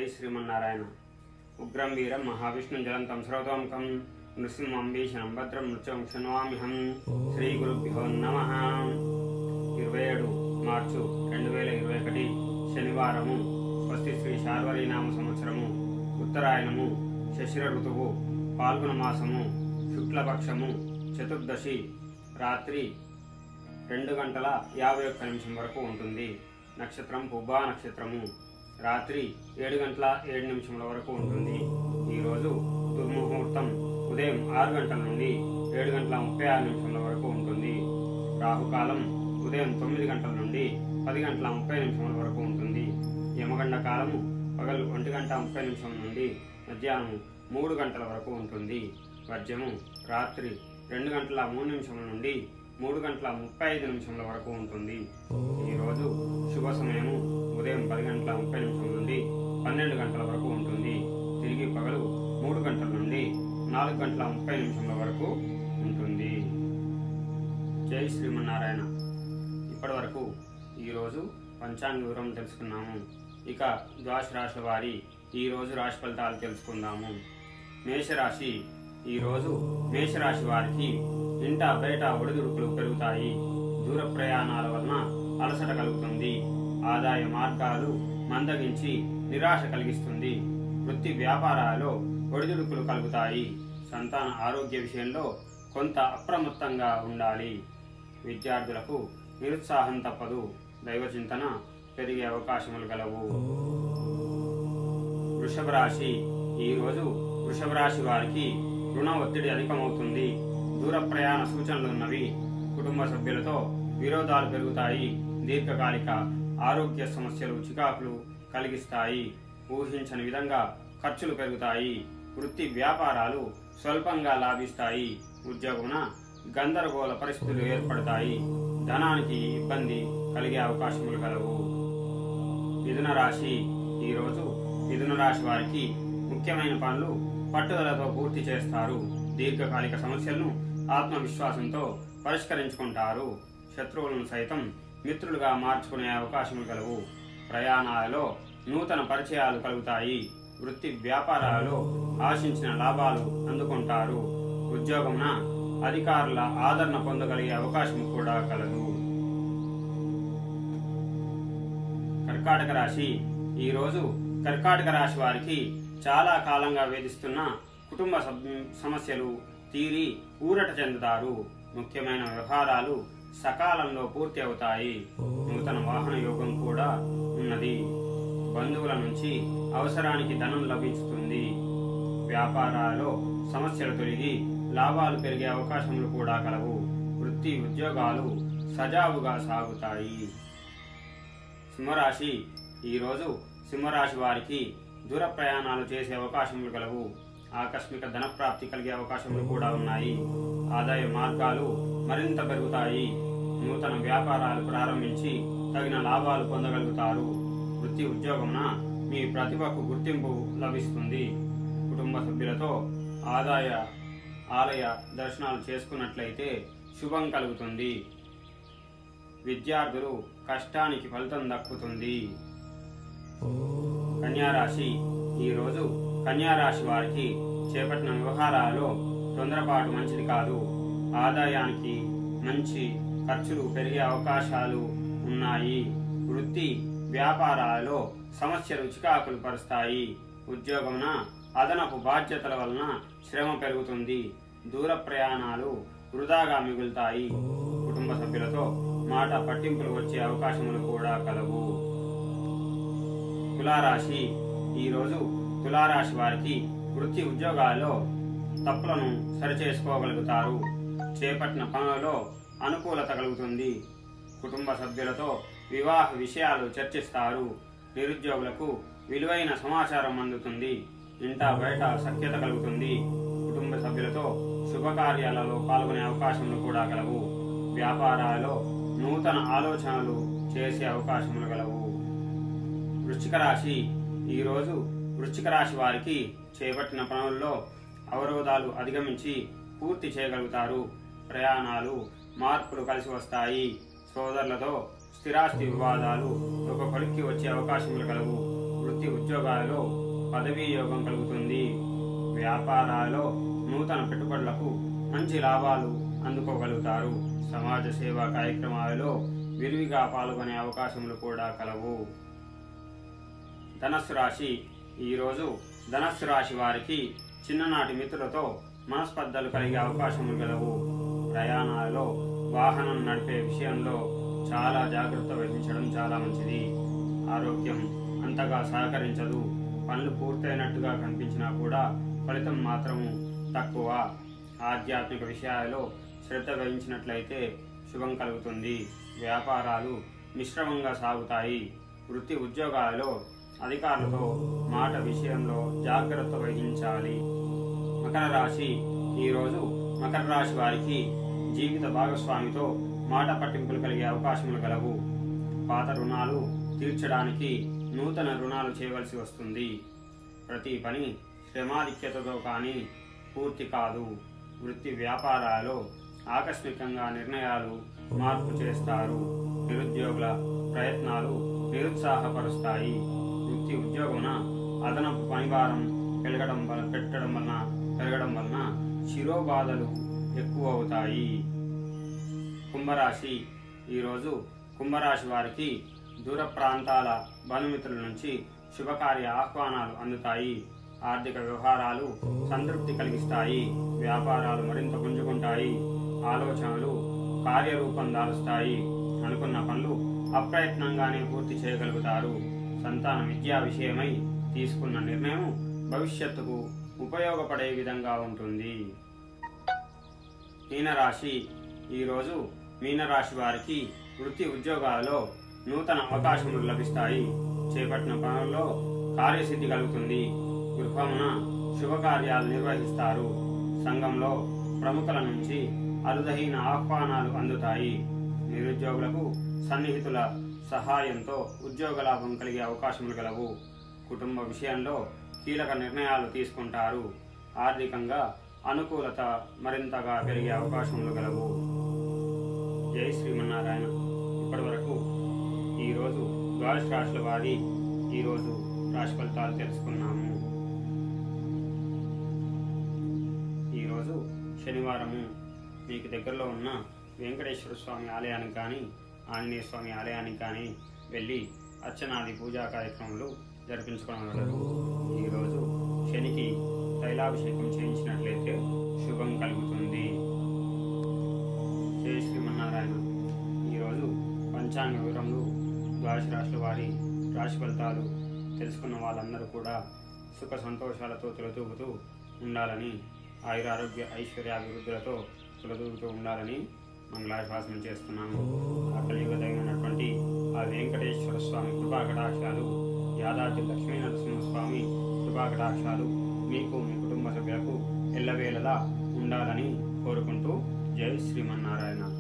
శ్రీమన్నారాయణ ఉగ్రం వీరం మహావిష్ణు జలంతం శ్రోతోముఖం నృసింహం భీషణం భద్రం నృత్యం క్షణవామిహం శ్రీ గురుభ్యో నమ ఇరవై ఏడు మార్చు రెండు వేల ఇరవై ఒకటి శనివారము స్వస్తి శ్రీ శార్వరీనామ సంవత్సరము ఉత్తరాయణము శశిర ఋతువు పాల్గొన మాసము శుక్లపక్షము చతుర్దశి రాత్రి రెండు గంటల యాభై ఒక్క నిమిషం వరకు ఉంటుంది నక్షత్రం పుబ్బా నక్షత్రము రాత్రి ఏడు గంటల ఏడు నిమిషముల వరకు ఉంటుంది ఈరోజు దుర్ముహూర్తం ఉదయం ఆరు గంటల నుండి ఏడు గంటల ముప్పై ఆరు నిమిషముల వరకు ఉంటుంది రాహుకాలం ఉదయం తొమ్మిది గంటల నుండి పది గంటల ముప్పై నిమిషముల వరకు ఉంటుంది యమగండ కాలము పగలు ఒంటి గంట ముప్పై నిమిషం నుండి మధ్యాహ్నం మూడు గంటల వరకు ఉంటుంది వర్జము రాత్రి రెండు గంటల మూడు నిమిషముల నుండి మూడు గంటల ముప్పై ఐదు నిమిషముల వరకు ఉంటుంది ఈరోజు శుభ సమయము ఉదయం పది గంటల ముప్పై నిమిషం నుండి పన్నెండు గంటల వరకు ఉంటుంది తిరిగి పగలు మూడు గంటల నుండి నాలుగు గంటల ముప్పై నిమిషముల వరకు ఉంటుంది జై శ్రీమన్నారాయణ ఇప్పటి వరకు ఈరోజు పంచాంగ వివరం తెలుసుకున్నాము ఇక ద్వాదశ రాశుల వారి ఈరోజు రాశి ఫలితాలు తెలుసుకుందాము మేషరాశి ఈరోజు మేషరాశి వారికి ఇంట బయట ఒడిదుడుకులు పెరుగుతాయి దూర ప్రయాణాల వలన అలసట కలుగుతుంది ఆదాయ మార్గాలు మందగించి నిరాశ కలిగిస్తుంది వృత్తి వ్యాపారాలలో ఒడిదుడుకులు కలుగుతాయి సంతాన ఆరోగ్య విషయంలో కొంత అప్రమత్తంగా ఉండాలి విద్యార్థులకు నిరుత్సాహం తప్పదు దైవ చింతన పెరిగే అవకాశములు గలవు వృషభ రాశి ఈరోజు వృషభ రాశి వారికి రుణ ఒత్తిడి అధికమవుతుంది దూర ప్రయాణ సూచనలు ఉన్నవి కుటుంబ సభ్యులతో విరోధాలు పెరుగుతాయి దీర్ఘకాలిక ఆరోగ్య సమస్యలు చికాకులు కలిగిస్తాయి ఊహించని విధంగా ఖర్చులు పెరుగుతాయి వృత్తి వ్యాపారాలు స్వల్పంగా లాభిస్తాయి ఉద్యోగమున గందరగోళ పరిస్థితులు ఏర్పడతాయి ధనానికి ఇబ్బంది కలిగే అవకాశములు కలవు మిథున రాశి ఈరోజు మిథున రాశి వారికి ముఖ్యమైన పనులు పట్టుదలతో పూర్తి చేస్తారు దీర్ఘకాలిక సమస్యలను ఆత్మవిశ్వాసంతో పరిష్కరించుకుంటారు శత్రువులను సైతం మిత్రులుగా మార్చుకునే అవకాశములు కలవు ప్రయాణాలలో నూతన పరిచయాలు కలుగుతాయి వృత్తి వ్యాపారాలలో ఆశించిన లాభాలు అందుకుంటారు ఉద్యోగమున అధికారుల ఆదరణ పొందగలిగే అవకాశం కూడా కలదు కర్కాటక రాశి ఈ రోజు కర్కాటక రాశి వారికి చాలా కాలంగా వేధిస్తున్న కుటుంబ సభ్- సమస్యలు తీరి ఊరట చెందుతారు ముఖ్యమైన వ్యవహారాలు సకాలంలో పూర్తి అవుతాయి నూతన వాహన యోగం కూడా ఉన్నది బంధువుల నుంచి అవసరానికి ధనం లభిస్తుంది వ్యాపారాలలో సమస్యలు తొలగి లాభాలు పెరిగే అవకాశములు కూడా కలవు వృత్తి ఉద్యోగాలు సజావుగా సాగుతాయి సింహరాశి ఈరోజు సింహరాశి వారికి దూర ప్రయాణాలు చేసే అవకాశములు కలవు ఆకస్మిక ధన ప్రాప్తి కలిగే అవకాశములు కూడా ఉన్నాయి ఆదాయ మార్గాలు మరింత పెరుగుతాయి నూతన వ్యాపారాలు ప్రారంభించి తగిన లాభాలు పొందగలుగుతారు వృత్తి ఉద్యోగమున మీ ప్రతిభకు గుర్తింపు లభిస్తుంది కుటుంబ సభ్యులతో ఆదాయ ఆలయ దర్శనాలు చేసుకున్నట్లయితే శుభం కలుగుతుంది విద్యార్థులు కష్టానికి ఫలితం దక్కుతుంది కన్యారాశి ఈరోజు కన్యారాశి వారికి చేపట్టిన వ్యవహారాలలో తొందరపాటు మంచిది కాదు ఆదాయానికి మంచి ఖర్చులు పెరిగే అవకాశాలు ఉన్నాయి వృత్తి వ్యాపారాలలో సమస్యలు చికాకులు పరుస్తాయి ఉద్యోగమున అదనపు బాధ్యతల వలన శ్రమ పెరుగుతుంది దూర ప్రయాణాలు వృధాగా మిగులుతాయి కుటుంబ సభ్యులతో మాట పట్టింపులు వచ్చే అవకాశములు కూడా కలవు తులారాశి ఈరోజు తులారాశి వారికి వృత్తి ఉద్యోగాల్లో తప్పులను సరిచేసుకోగలుగుతారు చేపట్టిన పనులలో అనుకూలత కలుగుతుంది కుటుంబ సభ్యులతో వివాహ విషయాలు చర్చిస్తారు నిరుద్యోగులకు విలువైన సమాచారం అందుతుంది ఇంట బయట సఖ్యత కలుగుతుంది కుటుంబ సభ్యులతో శుభకార్యాలలో పాల్గొనే అవకాశములు కూడా కలవు వ్యాపారాలలో నూతన ఆలోచనలు చేసే అవకాశములు కలవు వృశ్చిక రాశి ఈరోజు వృశ్చిక రాశి వారికి చేపట్టిన పనుల్లో అవరోధాలు అధిగమించి పూర్తి చేయగలుగుతారు ప్రయాణాలు మార్పులు కలిసి వస్తాయి సోదరులతో స్థిరాస్తి వివాదాలు ఒక కొలిక్కి వచ్చే అవకాశములు కలవు వృత్తి ఉద్యోగాలలో పదవీ యోగం కలుగుతుంది వ్యాపారాలలో నూతన పెట్టుబడులకు మంచి లాభాలు అందుకోగలుగుతారు సమాజ సేవా కార్యక్రమాలలో విరివిగా పాల్గొనే అవకాశములు కూడా కలవు ధనస్సు రాశి ఈరోజు ధనస్సు రాశి వారికి చిన్ననాటి మిత్రులతో మనస్పర్ధలు కలిగే అవకాశములు గలవు ప్రయాణాలలో వాహనం నడిపే విషయంలో చాలా జాగ్రత్త వహించడం చాలా మంచిది ఆరోగ్యం అంతగా సహకరించదు పనులు పూర్తయినట్టుగా కనిపించినా కూడా ఫలితం మాత్రము తక్కువ ఆధ్యాత్మిక విషయాలలో శ్రద్ధ వహించినట్లయితే శుభం కలుగుతుంది వ్యాపారాలు మిశ్రమంగా సాగుతాయి వృత్తి ఉద్యోగాలలో అధికారులతో మాట విషయంలో జాగ్రత్త వహించాలి మకర రాశి ఈరోజు మకర రాశి వారికి జీవిత భాగస్వామితో మాట పట్టింపులు కలిగే అవకాశములు గలవు పాత రుణాలు తీర్చడానికి నూతన రుణాలు చేయవలసి వస్తుంది ప్రతి పని శ్రమాధిక్యతతో కానీ పూర్తి కాదు వృత్తి వ్యాపారాలలో ఆకస్మికంగా నిర్ణయాలు మార్పు చేస్తారు నిరుద్యోగుల ప్రయత్నాలు నిరుత్సాహపరుస్తాయి వృత్తి ఉద్యోగమున అదనపు పనిభారం పెరగడం వల్ల పెట్టడం వలన పెరగడం వలన శిరోబాధలు ఎక్కువ అవుతాయి కుంభరాశి ఈరోజు కుంభరాశి వారికి దూర ప్రాంతాల బంధుమిత్రుల నుంచి శుభకార్య ఆహ్వానాలు అందుతాయి ఆర్థిక వ్యవహారాలు సంతృప్తి కలిగిస్తాయి వ్యాపారాలు మరింత పుంజుకుంటాయి ఆలోచనలు కార్యరూపం దాలుస్తాయి అనుకున్న పనులు అప్రయత్నంగానే పూర్తి చేయగలుగుతారు సంతాన విద్యా విషయమై తీసుకున్న నిర్ణయం భవిష్యత్తుకు ఉపయోగపడే విధంగా ఉంటుంది మీనరాశి ఈరోజు మీనరాశి వారికి వృత్తి ఉద్యోగాలలో నూతన అవకాశములు లభిస్తాయి చేపట్టిన పనుల్లో కార్యసిద్ధి కలుగుతుంది గృహమున శుభకార్యాలు నిర్వహిస్తారు సంఘంలో ప్రముఖుల నుంచి అరుదైన ఆహ్వానాలు అందుతాయి నిరుద్యోగులకు సన్నిహితుల సహాయంతో ఉద్యోగ లాభం కలిగే అవకాశములు గలవు కుటుంబ విషయంలో కీలక నిర్ణయాలు తీసుకుంటారు ఆర్థికంగా అనుకూలత మరింతగా పెరిగే అవకాశములు గలవు జై శ్రీమన్నారాయణ ఇప్పటి వరకు ఈరోజు ద్వాదశ రాశుల వారి ఈరోజు రాశి ఫలితాలు తెలుసుకున్నాము ఈరోజు శనివారము మీకు దగ్గరలో ఉన్న వెంకటేశ్వర స్వామి ఆలయానికి కానీ ఆంజనేయ స్వామి ఆలయానికి కానీ వెళ్ళి అర్చనాది పూజా కార్యక్రమాలు జరిపించుకోగలరు ఈరోజు శనికి తైలాభిషేకం చేయించినట్లయితే శుభం కలుగుతుంది జై శ్రీమన్నారాయణ ఈరోజు పంచాంగ వివరములు ద్వాదశ రాశుల వారి రాశి ఫలితాలు తెలుసుకున్న వాళ్ళందరూ కూడా సుఖ సంతోషాలతో తొలతూగుతూ ఉండాలని ఆయురారోగ్య ఐశ్వర్యాభివృద్ధులతో తొలతూగుతూ ఉండాలని మంగళాశాసనం చేస్తున్నాము ఆ కలియుగదైనటువంటి ఆ వెంకటేశ్వర స్వామి కృపాకటాక్షాలు యాదాద్రి లక్ష్మీ నరసింహస్వామి కృపాకటాక్షాలు మీకు మీ కుటుంబ సభ్యులకు ఎల్లవేళలా ఉండాలని కోరుకుంటూ జై శ్రీమన్నారాయణ